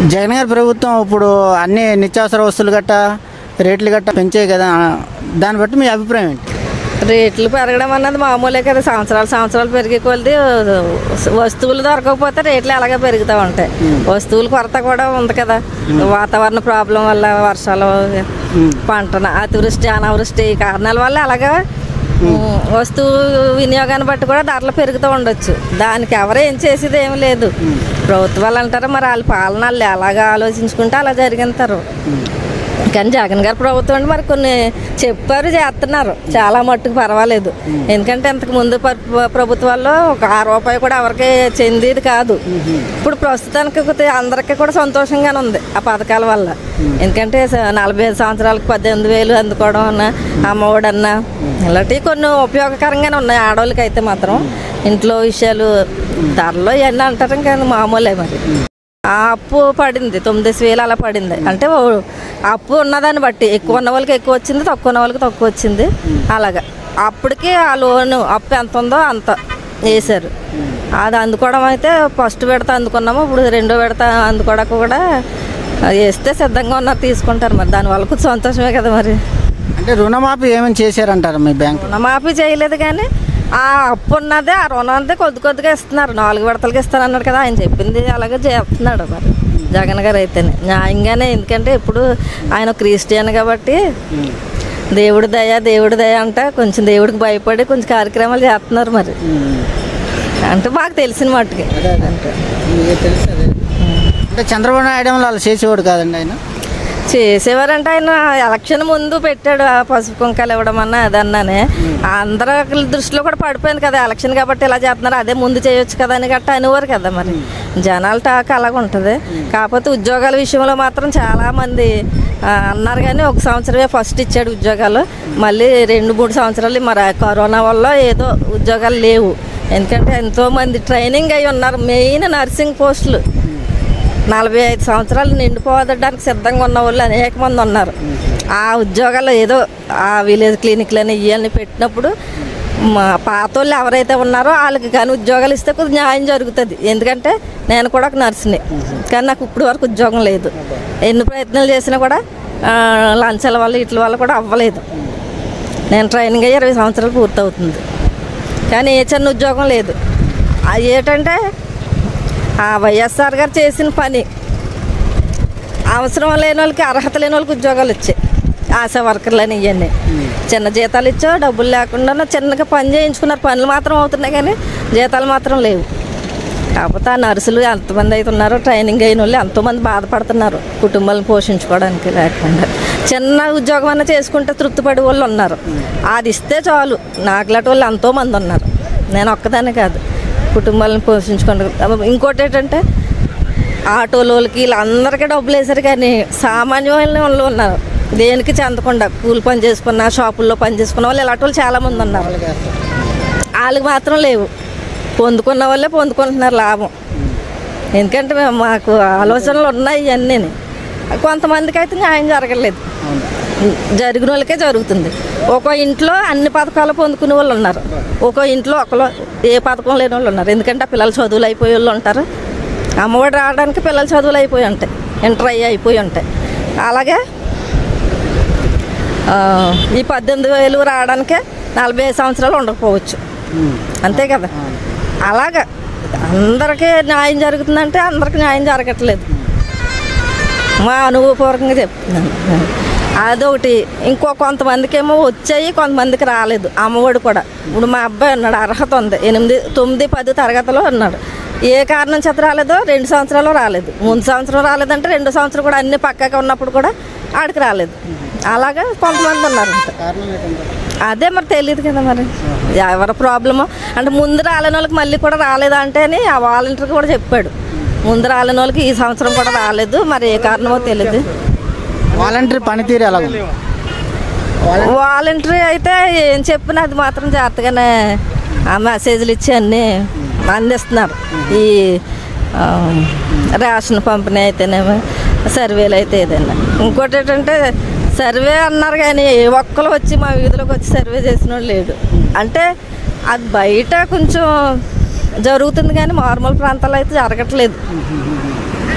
జగన్ గారి ప్రభుత్వం ఇప్పుడు అన్ని నిత్యావసర వస్తువులు గట్ట రేట్లు గట్ట పెంచాయి కదా దాన్ని బట్టి మీ అభిప్రాయం ఏంటి రేట్లు పెరగడం అన్నది మామూలే కదా సంవత్సరాలు సంవత్సరాలు పెరిగే కొలది వస్తువులు దొరకకపోతే రేట్లు అలాగే పెరుగుతూ ఉంటాయి వస్తువుల కొరత కూడా ఉంది కదా వాతావరణ ప్రాబ్లం వల్ల వర్షాలు పంట అతివృష్టి అనావృష్టి ఈ కారణాల వల్ల అలాగా ఉమ్, వస్తువు వినియోగాన్ని బట్టి కూడా ధరలు పెరుగుతూ ఉండొచ్చు దానికి ఎవరు ఏం చేసేది ఏమి లేదు ప్రభుత్వాలు అంటారు మరి వాళ్ళ పాలన వాళ్ళు ఎలాగా ఆలోచించుకుంటే అలా జరిగింటారు కానీ జగన్ గారి ప్రభుత్వం అంటే మరి కొన్ని చెప్పారు చేస్తున్నారు చాలా మట్టుకు పర్వాలేదు ఎందుకంటే ఇంతకు ముందు ప- ప్రభుత్వాల్లో ఒక ఆ రూపాయి కూడా ఎవరికి చెందేది కాదు ఇప్పుడు ప్రస్తుతానికి కొద్ది అందరికీ కూడా సంతోషంగానే ఉంది ఆ పథకాల వల్ల ఎందుకంటే స- నలభై ఐదు సంవత్సరాలకు పద్దెనిమిది వేలు అందుకోవడం అన్న అమ్మఒడి అన్న ఇలాంటివి కొన్ని ఉపయోగకరంగానే ఉన్నాయి ఆడవాళ్ళకి అయితే మాత్రం ఇంట్లో విషయాలు ధరలో ఇవన్నీ అంటారు కానీ మామూలే మరి ఆ అప్పు పడింది తొమ్మిది వేలు అలా పడింది అంటే ఓ అప్పు ఉన్నదాన్ని బట్టి ఎక్కువ ఉన్న వాళ్ళకి ఎక్కువ వచ్చింది తక్కువ ఉన్న వాళ్ళకి తక్కువ వచ్చింది అలాగా అప్పటికి ఆ లోన్ అప్పు ఎంత ఉందో అంత వేశారు అది అందుకోవడం అయితే ఫస్ట్ విడత అందుకున్నాము ఇప్పుడు రెండో విడత అందుకోవడానికి కూడా వేస్తే సిద్ధంగా ఉన్నారు తీసుకుంటారు మరి దానివల్ల కొంచెం సంతోషమే కదా మరి అంటే రుణమాఫీ ఏమైనా చేశారంటారు మీ బ్యాంక్ రుణమాఫీ చేయలేదు కానీ ఆ అప్పు ఉన్నదే ఆ రుణం అంతే కొద్ది కొద్దిగా ఇస్తున్నారు నాలుగు విడతలకి ఇస్తాను అన్నాడు కదా ఆయన చెప్పింది అలాగే చేస్తున్నాడు మరి జగన్ గారు అయితేనే న్యాయంగానే ఎందుకంటే ఇప్పుడు ఆయన క్రిస్టియన్ కాబట్టి దేవుడి దయ దేవుడి దయ అంట కొంచెం దేవుడికి భయపడి కొంచెం కార్యక్రమాలు చేస్తున్నారు మరి అంటే మాకు తెలిసిన మట్టుకి అంటే అంటే చంద్రబాబు నాయుడు ఏమో అలా చేసేవాడు కాదండి ఆయన చేసేవారంటే ఆయన ఎలక్షన్ ముందు పెట్టాడు ఆ పసుపు కుంకాలు ఇవ్వడం అన్న అదన్నానే అందరి దృష్టిలో కూడా పడిపోయింది కదా ఎలక్షన్ కాబట్టి ఇలా చేస్తున్నారు అదే ముందు చేయొచ్చు కదా అని గట్ట అనేవారు కదా మరి జనాల టాక్ అలాగ ఉంటుంది కాకపోతే ఉద్యోగాల విషయంలో మాత్రం చాలా మంది ఆ, అన్నారు కానీ ఒక సంవత్సరమే ఫస్ట్ ఇచ్చాడు ఉద్యోగాలు మళ్ళీ రెండు మూడు సంవత్సరాలు మరి ఆ కరోనా వల్ల ఏదో ఉద్యోగాలు లేవు ఎందుకంటే ఎంతోమంది ట్రైనింగ్ అయి ఉన్నారు మెయిన్ నర్సింగ్ పోస్టులు నలభై ఐదు సంవత్సరాలు నిండిపోవడానికి సిద్ధంగా ఉన్న వాళ్ళు అనేక మంది ఉన్నారు ఆ ఉద్యోగాలు ఏదో ఆ విలేజ్ క్లినిక్లని ఇవన్నీ పెట్టినప్పుడు మా పాత వాళ్ళు ఎవరైతే ఉన్నారో వాళ్ళకి కానీ ఉద్యోగాలు ఇస్తే కొద్దిగా న్యాయం జరుగుతుంది ఎందుకంటే నేను కూడా ఒక నర్సుని కానీ నాకు ఇప్పుడు వరకు ఉద్యోగం లేదు ఎన్ని ప్రయత్నాలు చేసినా కూడా ఆ, లంచాల వల్ల ఇట్ల వల్ల కూడా అవ్వలేదు నేను ట్రైనింగ్ అయ్యి ఇరవై సంవత్సరాలు పూర్తవుతుంది కానీ ఏ చిన్న ఉద్యోగం లేదు అది ఏంటంటే ఆ వైఎస్ఆర్ గారు చేసిన పని అవసరం లేని వాళ్ళకి అర్హత లేని వాళ్ళకి ఉద్యోగాలు వచ్చాయి ఆశా వర్కర్లని ఇవన్నీ చిన్న జీతాలు ఇచ్చో డబ్బులు లేకుండా చిన్నగా పని చేయించుకున్నారు పనులు మాత్రం అవుతున్నాయి కానీ జీతాలు మాత్రం లేవు కాకపోతే ఆ నర్సులు ఎంతమంది అయితే ఉన్నారో ట్రైనింగ్ అయిన వాళ్ళు ఎంతోమంది బాధపడుతున్నారు కుటుంబాలను పోషించుకోవడానికి లేకుండా చిన్న ఉద్యోగం అన్నా చేసుకుంటే తృప్తిపడే వాళ్ళు ఉన్నారు అది ఇస్తే చాలు నాకులాంటి వాళ్ళు ఎంతోమంది ఉన్నారు నేను ఒక్కదానే కాదు కుటుంబాలను పోషించుకోండి ఇంకోటి ఏంటంటే ఆటోలోకి వీళ్ళందరికీ డబ్బులు వేశారు కానీ సామాన్యమైన వాళ్ళు ఉన్నారు దేనికి చెందకుండా కూలి పని చేసుకున్న షాపుల్లో పని చేసుకున్న వాళ్ళు ఇలాంటి వాళ్ళు చాలామంది ఉన్నారు వాళ్ళకి మాత్రం లేవు పొందుకున్న వాళ్ళే పొందుకుంటున్నారు లాభం ఎందుకంటే మేము- మాకు ఆలోచనలు ఉన్నాయి ఇవన్నీ కొంతమందికి అయితే న్యాయం జరగలేదు జరిగిన వాళ్ళకే జరుగుతుంది ఒక ఇంట్లో అన్ని పథకాలు పొందుకునే వాళ్ళు ఉన్నారు ఒక ఇంట్లో ఒకరు ఏ పథకం లేని వాళ్ళు ఉన్నారు ఎందుకంటే ఆ పిల్లలు చదువులు అయిపోయే వాళ్ళు ఉంటారు అమ్మఒడి రావడానికి పిల్లలు చదువులు అయిపోయి ఉంటాయి ఇంటర్ అయ్యి అయిపోయి ఉంటాయి అలాగే ఆ, ఈ పద్దెనిమిది వేలు రావడానికే నలభై ఐదు సంవత్సరాలు ఉండకపోవచ్చు అంతే కదా అలాగా అందరికీ న్యాయం జరుగుతుందంటే అందరికీ న్యాయం జరగట్లేదు మా అనుభవపూర్వకంగా చెప్తున్నాను అదొకటి ఇంకో కొంతమందికి ఏమో వచ్చాయి కొంతమందికి రాలేదు అమ్మఒడి కూడా ఇప్పుడు మా అబ్బాయి ఉన్నాడు అర్హత ఉంది ఎనిమిది తొమ్మిది పది తరగతిలో ఉన్నాడు ఏ కారణం చేత రాలేదో రెండు సంవత్సరాలు రాలేదు ముందు సంవత్సరం రాలేదంటే రెండు సంవత్సరం కూడా అన్ని పక్కగా ఉన్నప్పుడు కూడా ఆడికి రాలేదు అలాగా కొంతమంది ఉన్నారు అంతే. అదే మరి తెలియదు కదా మరి ఎవరి ప్రాబ్లమో అంటే ముందు రాలేని వాళ్ళకి మళ్ళీ కూడా రాలేదా అంటే అని ఆ వాలంటీర్ కూడా చెప్పాడు ముందు రాలేని వాళ్ళకి ఈ సంవత్సరం కూడా రాలేదు మరి ఏ కారణమో తెలియదు వాలంటీర్ పనితీరు ఎలా ఉంది వాలంటరీ అయితే ఏం చెప్పినా అది మాత్రం జాగ్రత్తగానే ఆ మెసేజ్లు ఇచ్చి అన్నీ అందిస్తున్నారు ఈ ఆ, రేషన్ పంపిణీ అయితేనేమో సర్వేలు అయితే ఏదైనా ఇంకోటి ఏంటంటే సర్వే అన్నారు కానీ ఏ ఒక్కరు వచ్చి మా వీధిలోకి వచ్చి సర్వే చేసిన వాళ్ళు లేడు అంటే అది బయట కొంచెం జరుగుతుంది కానీ నార్మల్ ప్రాంతాల్లో అయితే జరగట్లేదు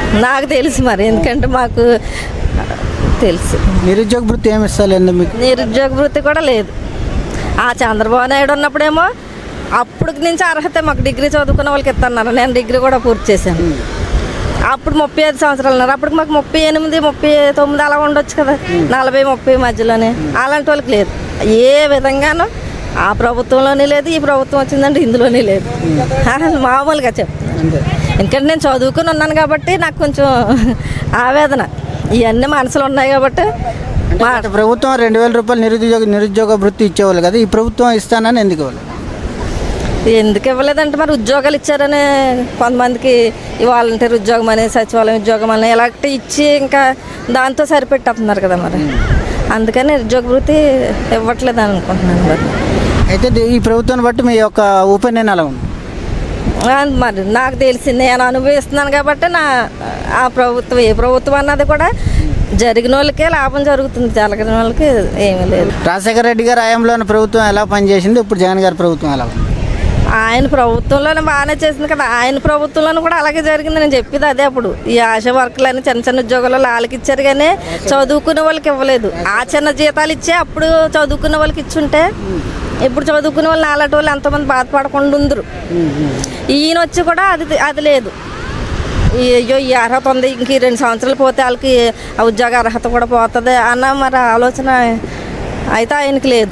నాకు తెలుసు మరి ఎందుకంటే మాకు తెలుసు నిరుద్యోగ వృత్తి ఏమి ఇస్తలేదు మీకు నిరుద్యోగ వృత్తి కూడా లేదు ఆ చంద్రబాబు నాయుడు ఉన్నప్పుడేమో అప్పుడు నుంచి అర్హత మాకు డిగ్రీ చదువుకున్న వాళ్ళకి ఇస్తున్నారు నేను డిగ్రీ కూడా పూర్తి చేశాను అప్పుడు ముప్పై ఐదు సంవత్సరాలు ఉన్నారు అప్పుడు మాకు ముప్పై ఎనిమిది ముప్పై తొమ్మిది అలా ఉండొచ్చు కదా నలభై ముప్పై మధ్యలోనే అలాంటి వాళ్ళకి లేదు ఏ విధంగానూ ఆ ప్రభుత్వంలోనే లేదు ఈ ప్రభుత్వం వచ్చిందంటే ఇందులోనే లేదు అసలు మామూలుగా చెప్తాను అంతే ఎందుకంటే నేను చదువుకుని ఉన్నాను కాబట్టి నాకు కొంచెం ఆవేదన ఇవన్నీ మనసులో ఉన్నాయి కాబట్టి మా గత ప్రభుత్వం రెండు వేల రూపాయలు నిరుద్యోగ నిరుద్యోగ వృత్తి ఇచ్చేవాళ్ళు కదా ఈ ప్రభుత్వం ఇస్తానని ఎందుకు ఇవ్వాలి ఎందుకు ఇవ్వలేదంటే మరి ఉద్యోగాలు ఇచ్చారని కొంతమందికి ఈ వాలంటీర్ ఉద్యోగం అని సచివాలయం ఉద్యోగం అని ఇలాంటి ఇచ్చి ఇంకా దాంతో సరిపెట్టేస్తున్నారు కదా మరి అందుకని నిరుద్యోగ వృత్తి ఇవ్వట్లేదు అనుకుంటున్నాను మరి అయితే ది- ఈ ప్రభుత్వాన్ని బట్టి మీ యొక్క ఒపీనియన్ అలా ఉంది ఆ, మరి నాకు తెలిసింది నేను అనుభవిస్తున్నాను కాబట్టి నా ఆ ప్రభుత్వం ఏ ప్రభుత్వం అన్నది కూడా జరిగిన వాళ్ళకే లాభం జరుగుతుంది జరగని వాళ్ళకి ఏమీ లేదు రాజశేఖర రెడ్డి గారి హయాంలోని ప్రభుత్వం ఎలా పనిచేసింది ఇప్పుడు జగన్ గారి ప్రభుత్వం ఎలా ఉంది ఆయన ప్రభుత్వంలోనే బాగానే చేసింది కదా ఆయన ప్రభుత్వంలోనూ కూడా అలాగే జరిగింది నేను చెప్పేది అదే అప్పుడు ఈ ఆశా వర్కులు అని చిన్న చిన్న ఉద్యోగాలు వాళ్ళకి ఇచ్చారు కానీ చదువుకునే వాళ్ళకి ఇవ్వలేదు ఆ చిన్న జీతాలు ఇచ్చే అప్పుడు చదువుకునే వాళ్ళకి ఇచ్చుంటే ఇప్పుడు చదువుకునే వాళ్ళు నాలాంటి వాళ్ళు ఎంతమంది బాధపడకుండా ఉందరు ఈయన వచ్చి కూడా అది అది లేదు ఈ- అయ్యో ఈ అర్హత ఉంది ఇంక ఈ రెండు సంవత్సరాలు పోతే వాళ్ళకి ఆ ఉద్యోగ అర్హత కూడా పోతుంది అన్న మరి ఆలోచన అయితే ఆయనకి లేదు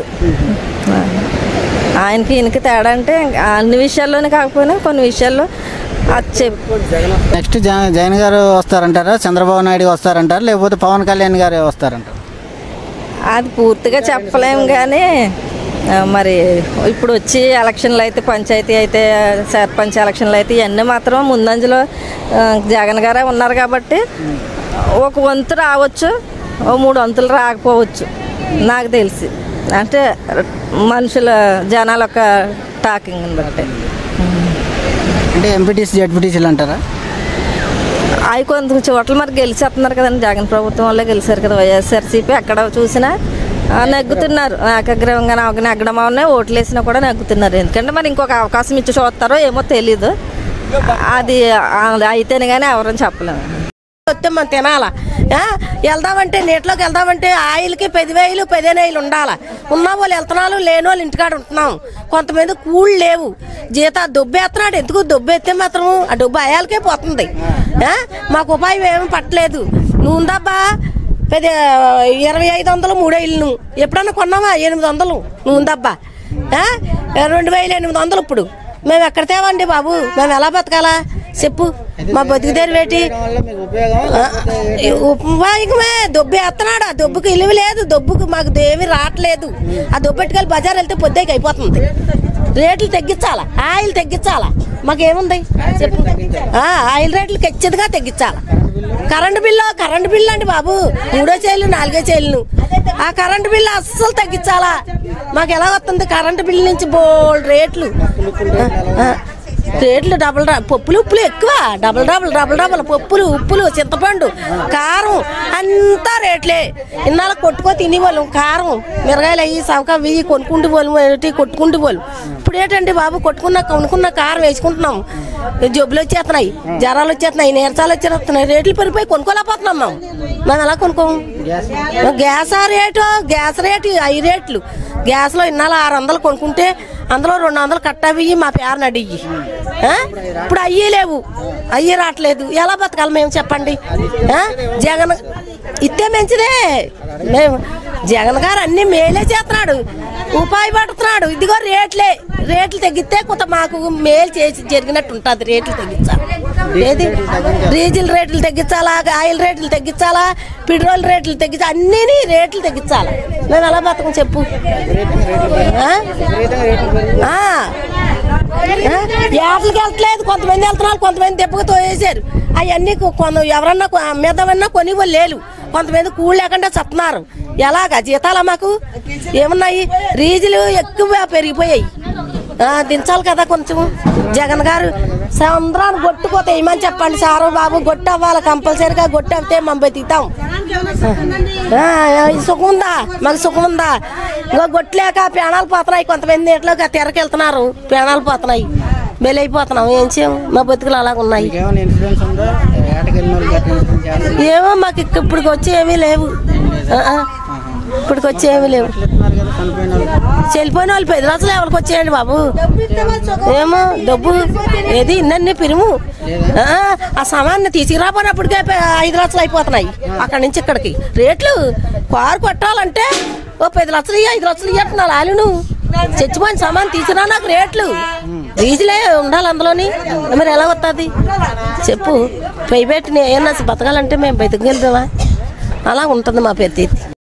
ఆయనకి ఈయనకి తేడా అంటే అన్ని విషయాల్లోనే కాకపోయినా కొన్ని విషయాల్లో అది చెప్పు నెక్స్ట్ జగన్ జగన్ గారు వస్తారంటారా చంద్రబాబు నాయుడు వస్తారంటారా లేకపోతే పవన్ కళ్యాణ్ గారు వస్తారంటారు అది పూర్తిగా చెప్పలేము కానీ ఆ, మరి ఇప్పుడు వచ్చి ఎలక్షన్లు అయితే పంచాయతీ అయితే సర్పంచ్ ఎలక్షన్లు అయితే ఇవన్నీ మాత్రం ముందంజలో ఆ, జగన్ గారే ఉన్నారు కాబట్టి ఒక వంతు రావచ్చు ఓ మూడు వంతులు రాకపోవచ్చు నాకు తెలిసి అంటే మనుషుల జనాల యొక్క టాకింగ్ని బట్టి అంటే ఎంపీటీసీ జడ్పీటీసీలు అంటారా అవి కొంత చోట్ల మరి గెలిచేస్తున్నారు కదండి జగన్ ప్రభుత్వం వల్లే గెలిచారు కదా వైఎస్ఆర్సీపీ అక్కడ చూసినా ఆ, నెగ్గుతున్నారు ఏకగ్రీవంగా నాకు నెగ్గడం ఉన్నాయి ఓట్లు వేసినా కూడా నెగ్గుతున్నారు ఎందుకంటే మరి ఇంకొక అవకాశం ఇచ్చి చూస్తారో ఏమో తెలీదు అది ఆ, అయితేనే కానీ ఎవరని చెప్పలేము వస్తే మనం తినాలా ఆ? వెళ్దామంటే నీటిలోకి వెళ్దామంటే ఆయిల్కి పదివేలు పదిహేను ఉండాలా ఉన్న వాళ్ళు వెళ్తున్నాను లేని వాళ్ళు ఇంటికాడ ఉంటున్నాం కొంతమంది కూళ్ళు లేవు జీత దొబ్బేస్తున్నాడు ఎందుకు దొబ్బెత్తే మాత్రం ఆ డబ్బు అయాలకే పోతుంది ఆ? మాకు ఉపాయం ఏమీ పట్టలేదు నువ్వు ఉందబ్బా పది ఇరవై ఐదు వందలు మూడేళ్ళు నువ్వు ఎప్పుడన్నా కొన్నావా ఎనిమిది వందలు నువ్వు ఉందబ్బా ఆ? రెండు వేల ఎనిమిది వందలు ఇప్పుడు మేము ఎక్కడ తేవండి బాబు మేము ఎలా బతకాలా చెప్పు మా బతుకుదేరు వేటి ఉపయోగమే దొబ్బు ఎత్తనాడు ఆ దొబ్బుకి ఇలువ లేదు దొబ్బుకి మాకు ఏమీ రావట్లేదు ఆ దొబ్బెట్టుకెళ్ళి బజార్ వెళ్తే పొద్దుకి అయిపోతుంది రేట్లు తగ్గించాలా ఆయిల్ తగ్గించాలా మాకేముంది చెప్పు ఆ, ఆయిల్ రేట్లు ఖచ్చితంగా తగ్గించాలా కరెంటు బిల్లు కరెంటు బిల్లు అండి బాబు మూడో చేలు నాలుగో చేలు ఆ కరెంటు బిల్లు అస్సలు తగ్గించాలా మాకు ఎలా వస్తుంది కరెంటు బిల్లు నుంచి బోల్డ్ రేట్లు ఆ, ఆ. రేట్లు డబుల్ డా- పప్పులు ఉప్పులు ఎక్కువ డబుల్ డబుల్ డబుల్ డబుల్ పప్పులు ఉప్పులు చింతపండు కారం అంతా రేట్లే ఇన్నాళ్ళ కొట్టుకో తినేవాళ్ళం కారం మిరగాయలు అయ్యి సవక వెయ్యి కొనుక్కుంటూ పోలు ఏంటి కొట్టుకుంటూ పోలు ఇప్పుడు ఏంటండి బాబు కొట్టుకున్న కొనుక్కున్న కారం వేసుకుంటున్నాం జబ్బులు వచ్చేస్తున్నాయి జ్వరాలు వచ్చేస్తున్నాయి నీరసాలు వచ్చేస్తున్నాయి రేట్లు పెరిగిపోయి కొనుక్కోలేకపోతున్నాం మేము మేము ఎలా కొనుక్కోము గ్యాస్ ఆ రేటు గ్యాస్ రేటు ఐదు రేట్లు గ్యాస్లో ఇన్నాళ్ళు ఆరు వందలు కొనుక్కుంటే అందులో రెండు వందలు కట్టవి మా పేరుని అడిగి ఆ? ఇప్పుడు అయ్యి లేవు అయ్యి రావట్లేదు ఎలా బతకాలి మేము చెప్పండి ఆ? జగన్ ఇస్తే మంచిదే మేము జగన్ గారు అన్ని మేలే చేస్తున్నాడు ఉపాయ పడుతున్నాడు ఇదిగో రేట్లే రేట్లు తగ్గితే కొంత మాకు మేలు చేసి జరిగినట్టు ఉంటుంది రేట్లు తగ్గించాలి ఏది డీజిల్ రేట్లు తగ్గించాలా ఆయిల్ రేట్లు తగ్గించాలా పెట్రోల్ రేట్లు తగ్గించాలి అన్నీ రేట్లు తగ్గించాలా మేము ఎలా బతకం చెప్పు ఆ? ఆ. ఏటలకి వెళ్ళట్లేదు కొంతమంది వెళ్తున్నారు కొంతమంది దెబ్బకు తోసేశారు అవన్నీ కొంత ఎవరన్నా కొ- అమ్మేద్దామన్నా కొని వాళ్ళు లేరు కొంతమంది కూలి లేకుండా చెప్తున్నారు ఎలాగా జీతాలా మాకు ఏమున్నాయి రీజులు ఎక్కువ పెరిగిపోయాయి ఆ, దించాలి కదా కొంచెం జగన్ గారు సంద్రాన్ని గొట్టుకోతే ఏమని చెప్పండి సారు బాబు గొట్టు అవ్వాలి కంపల్సరీగా గొట్టు అవితే మనం బతికుతాం ఆ, సుఖం ఉందా మాకు సుఖం ఉందా ఇంకో గొట్లేక ప్రాణాలు పోతున్నాయి కొంతమంది నీటిలోకి తెరకెళ్తున్నారు ప్రాణాలు పోతున్నాయి బెలైపోతున్నాం ఏం చేయం మా బతుకులు అలాగ ఉన్నాయి ఏమైనా ఇన్సూరెన్స్ ఉందా వేటకెళ్ళిన వాళ్ళు గట్ట ఇన్సూరెన్స్ చేస్తారు ఏమో మాకు ఇక్క- ఇప్పటికి వచ్చి ఏమీ లేవు ఆ, ఆ. ఇప్పటికి వచ్చి ఏమీ లేవు ఇస్తున్నారు కదా చనిపోయిన వాళ్ళు చెల్లిపోయిన వాళ్ళు పది లక్షలు ఎవరికి వచ్చేయండి బాబు ఏమో డబ్బు ఏది ఇన్నన్ని పిరుము ఆ, ఆ సామాన్ని తీసుకురాపోయినప్పటికే ప- ఐదు లక్షలు అయిపోతున్నాయి అక్కడి నుంచి ఇక్కడికి రేట్లు కారు కొట్టాలంటే ఓ పది లక్షలు ఇయ్యి, ఐదు లక్షలు ఇవ్వట్టున్నారు వాళ్ళు చచ్చిపోయిన సామాన్ తీసుకురా నాకు రేట్లు రీజులే ఉండాలి అందులోని మరి ఎలా వస్తుంది చెప్పు పై పెట్టి ఏమన్నా బతకాలంటే మేము బతికెళ్తామా అలా ఉంటుంది మా పెద్ద